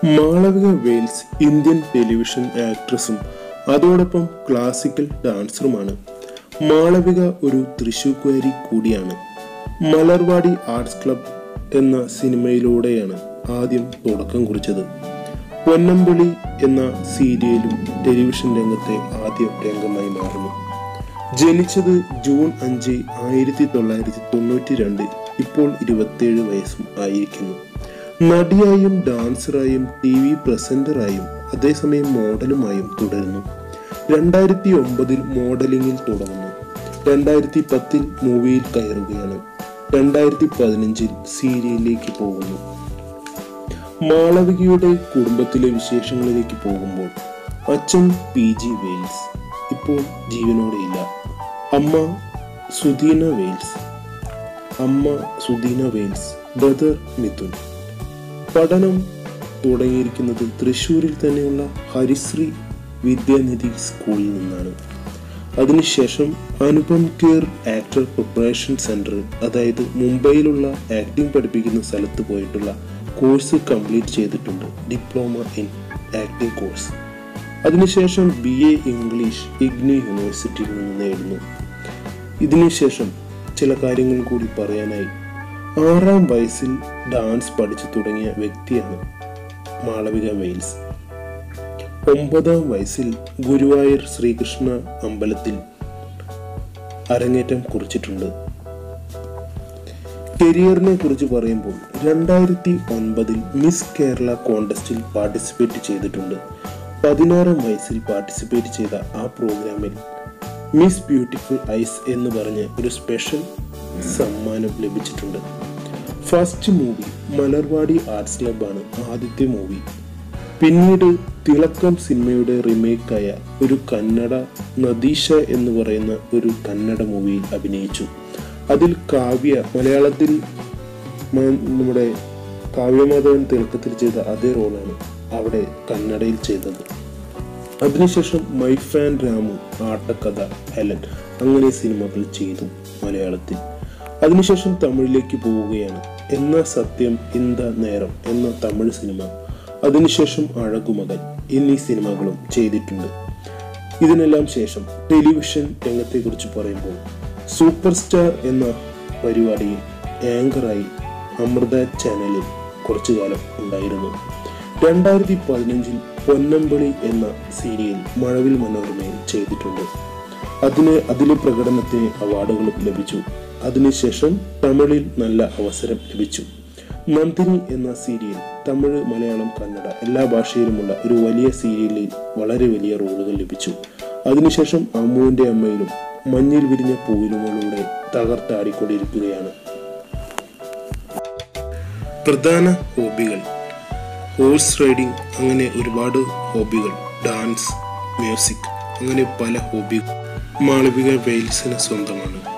Malavika Wales Indian television ആക്ട്രസും അതോടൊപ്പം classical ഡാൻസറുമാണ് Malavika ഒരു തൃശൂർക്കാരി കൂടിയാണ് മലർവാടി ആർട്സ് ക്ലബ് എന്ന സിനിമയിലൂടെയാണ് ആദ്യം തുടക്കം കുറിച്ചത് പൊന്നമ്പുളി എന്ന സീരിയലും ടെലിവിഷൻ രംഗത്തെ ആദ്യ രംഗമായി മാറുന്നു ജനിച്ചത് ജൂൺ അഞ്ച് ആയിരത്തി തൊള്ളായിരത്തി തൊണ്ണൂറ്റി രണ്ട് ഇപ്പോൾ ഇരുപത്തിയേഴ് വയസ്സും ആയിരിക്കുന്നു നടിയായും ഡാൻസറായും ടി വി പ്രസന്ററായും അതേസമയം മോഡലുമായും തുടരുന്നു രണ്ടായിരത്തി ഒമ്പതിൽ മോഡലിംഗിൽ തുടങ്ങുന്നു രണ്ടായിരത്തി പത്തിൽ മൂവിയിൽ കയറുകയാണ് രണ്ടായിരത്തി പതിനഞ്ചിൽ സീരിയലിലേക്ക് പോകുന്നു മാളവികയുടെ കുടുംബത്തിലെ വിശേഷങ്ങളിലേക്ക് പോകുമ്പോൾ അച്ഛൻ പി ജി വെയിൽസ് ഇപ്പോൾ ജീവനോടെയില്ല അമ്മ സുധീന വെയിൽസ് അമ്മ സുധീന വെയിൽസ് ബ്രദർ മിഥുൻ പഠനം തുടങ്ങിയിരിക്കുന്നത് തൃശ്ശൂരിൽ തന്നെയുള്ള ഹരിശ്രീ വിദ്യാനിധി സ്കൂളിൽ നിന്നാണ് അതിനുശേഷം Anupam Kher actor preparation centre അതായത് മുംബൈയിലുള്ള ആക്ടിംഗ് പഠിപ്പിക്കുന്ന സ്ഥലത്ത് പോയിട്ടുള്ള കോഴ്സ് കംപ്ലീറ്റ് ചെയ്തിട്ടുണ്ട് ഡിപ്ലോമ ഇൻ ആക്ടിംഗ് കോഴ്സ് അതിനുശേഷം ബി എ ഇംഗ്ലീഷ് ഇഗ്നി യൂണിവേഴ്സിറ്റിയിൽ നിന്ന് നേടുന്നു ഇതിനുശേഷം ചില കാര്യങ്ങൾ കൂടി പറയാനായി ആറാം വയസ്സിൽ ഡാൻസ് പഠിച്ചു തുടങ്ങിയ വ്യക്തിയാണ് മാളവിക വെയിൽസ് ഒമ്പതാം വയസ്സിൽ ഗുരുവായൂർ ശ്രീകൃഷ്ണ അമ്പലത്തിൽ അരങ്ങേറ്റം കുറിച്ചിട്ടുണ്ട് കരിയറിനെ കുറിച്ച് പറയുമ്പോൾ രണ്ടായിരത്തി ഒൻപതിൽ മിസ് കേരള കോണ്ടസ്റ്റിൽ പാർട്ടിസിപ്പേറ്റ് ചെയ്തിട്ടുണ്ട് പതിനാറാം വയസ്സിൽ പാർട്ടിസിപ്പേറ്റ് ചെയ്ത ആ പ്രോഗ്രാമിൽ മിസ് ബ്യൂട്ടിഫുൾ ഐസ് എന്ന് പറഞ്ഞ് ഒരു സ്പെഷ്യൽ സമ്മാനം ലഭിച്ചിട്ടുണ്ട് ഫസ്റ്റ് മൂവി മലർവാടി ആർട്സ് ക്ലബാണ് ആദ്യത്തെ മൂവി പിന്നീട് തിളക്കം സിനിമയുടെ റിമേക്കായ ഒരു കന്നഡ നദീഷ എന്ന് പറയുന്ന ഒരു കന്നഡ മൂവിയിൽ അഭിനയിച്ചു അതിൽ കാവ്യ മലയാളത്തിൽ മ- നമ്മുടെ കാവ്യമാധവൻ തിളക്കത്തിൽ ചെയ്ത അതേ റോളാണ് അവിടെ കന്നഡയിൽ ചെയ്തത് അതിനുശേഷം മൈ ഫാൻ രാമു ആട്ടക്കഥ ഹെലൻ അങ്ങനെ സിനിമകൾ ചെയ്തു മലയാളത്തിൽ അതിനുശേഷം തമിഴിലേക്ക് പോവുകയാണ് എന്ന സത്യം ഇന്ത നേരം എന്ന തമിഴ് സിനിമ അതിനുശേഷം അഴകുമകൻ എന്നീ സിനിമകളും ചെയ്തിട്ടുണ്ട് ഇതിനെല്ലാം ശേഷം ടെലിവിഷൻ രംഗത്തെക്കുറിച്ച് പറയുമ്പോൾ സൂപ്പർ സ്റ്റാർ എന്ന പരിപാടിയിൽ ആങ്കറായി അമൃത ചാനലിൽ കുറച്ചു കാലം ഉണ്ടായിരുന്നു രണ്ടായിരത്തി പതിനഞ്ചിൽ പൊന്നമ്പളി എന്ന സീരിയൽ മഴവിൽ മനോരമയിൽ ചെയ്തിട്ടുണ്ട് അതിന് അതിലെ പ്രകടനത്തിന് അവാർഡുകളും ലഭിച്ചു അതിനുശേഷം തമിഴിൽ നല്ല അവസരം ലഭിച്ചു നന്ദിനി എന്ന സീരിയൽ തമിഴ് മലയാളം കന്നഡ എല്ലാ ഭാഷയിലുമുള്ള ഒരു വലിയ സീരിയലിൽ വളരെ വലിയ റോളുകൾ ലഭിച്ചു അതിനുശേഷം അമ്മുവിന്റെ അമ്മയിലും മഞ്ഞിൽ വിരിഞ്ഞ പൂവിലുമുള്ള തകർത്താടിക്കൊണ്ടിരിക്കുകയാണ് പ്രധാന ഹോബികൾ ഹോഴ്സ് റൈഡിംഗ് അങ്ങനെ ഒരുപാട് ഹോബികൾ ഡാൻസ് മ്യൂസിക് അങ്ങനെ പല ഹോബികൾ മാളവിക വെയിൽസിന് സ്വന്തമാണ്